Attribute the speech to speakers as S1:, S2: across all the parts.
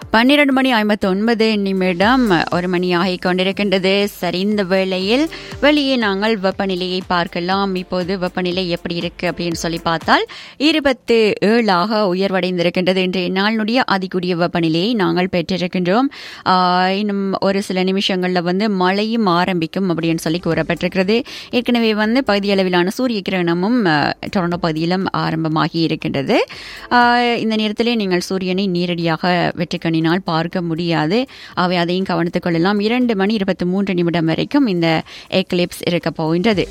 S1: பன்னிரண்டு மணி ஐம்பத்தி ஒன்பது நிமிடம் ஒரு மணி ஆகிக் கொண்டிருக்கின்றது சரி இந்த வேளையில் வெளியே நாங்கள் வெப்பநிலையை பார்க்கலாம் இப்போது வெப்பநிலை எப்படி இருக்கு அப்படின்னு சொல்லி பார்த்தால் இருபத்து ஏழாக உயர்வடைந்திருக்கின்றது இன்றைய நாளினுடைய அதிகூடிய வெப்பநிலையை நாங்கள் பெற்றிருக்கின்றோம் ஆஹ், இன்னும் ஒரு சில நிமிஷங்களில் வந்து மழையும் ஆரம்பிக்கும் அப்படின்னு சொல்லி கூறப்பட்டிருக்கிறது ஏற்கனவே வந்து பகுதியளவிலான சூரிய கிரகணமும் ஆஹ், டொரண்டோ பகுதியிலும் ஆரம்பமாகி இருக்கின்றது ஆஹ், இந்த நேரத்திலே நீங்கள் சூரியனை நேரடியாக வெற்றிக்கணினால் பார்க்க முடியாது அவை அதையும் கவனித்துக் கொள்ளலாம் இரண்டு மணி இருபத்தி மூன்று நிமிடம் வரைக்கும் இந்த எக்லிப்ஸ் இருக்க போகின்றது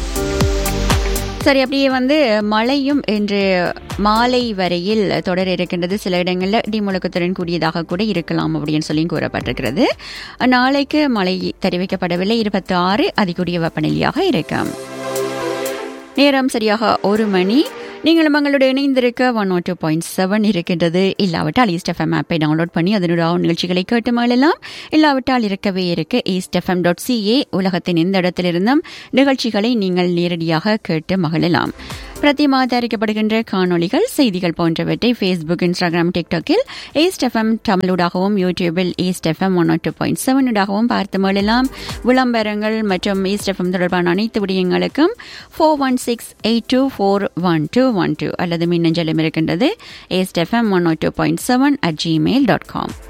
S1: சரி அப்படியே வந்து மழையும் இன்று மாலை வரையில் தொடர இருக்கின்றது சில இடங்களில் இடிமுழக்கத்துடன் கூடியதாக கூட இருக்கலாம் அப்படின்னு சொல்லி கூறப்பட்டிருக்கிறது நாளைக்கு மழை தெரிவிக்கப்படவில்லை இருபத்தி ஆறு அதிகூடிய வெப்பநிலையாக இருக்கும் நேரம் சரியாக ஒரு மணி நீங்களும் எங்களோட இணைந்திருக்க one O two point seven இருக்கின்றது இல்லாவிட்டால் ஈஸ்ட் எஃப்எம் ஆப்பை டவுன்லோட் பண்ணி அதனுடைய நிகழ்ச்சிகளை கேட்டு மகிழலாம் இல்லாவிட்டால் இருக்கவே இருக்கு ஈஸ்ட் எஃப்எம் டாட் சிஏ உலகத்தின் எந்த இடத்திலிருந்தும் நிகழ்ச்சிகளை நீங்கள் நேரடியாக கேட்டு மகிழலாம் பிரதிமா தயாரிக்கப்படுகின்ற காணொளிகள் செய்திகள் போன்றவற்றை ஃபேஸ்புக் இன்ஸ்டாகிராம் டிக்டாக்கில் ஈஸ்ட் எஃப்எம் தமிழூடாகவும் யூடியூபில் East FM one two point செவனூடாகவும் பார்த்து மகிழலாம் விளம்பரங்கள் மற்றும் ஈஸ்ட் எஃப்எம் தொடர்பான அனைத்து விடயங்களுக்கும் four one six eight two four one two one two அல்லது மின்னஞ்சலும் இருக்கின்றது East FM one two point seven at Gmail dot com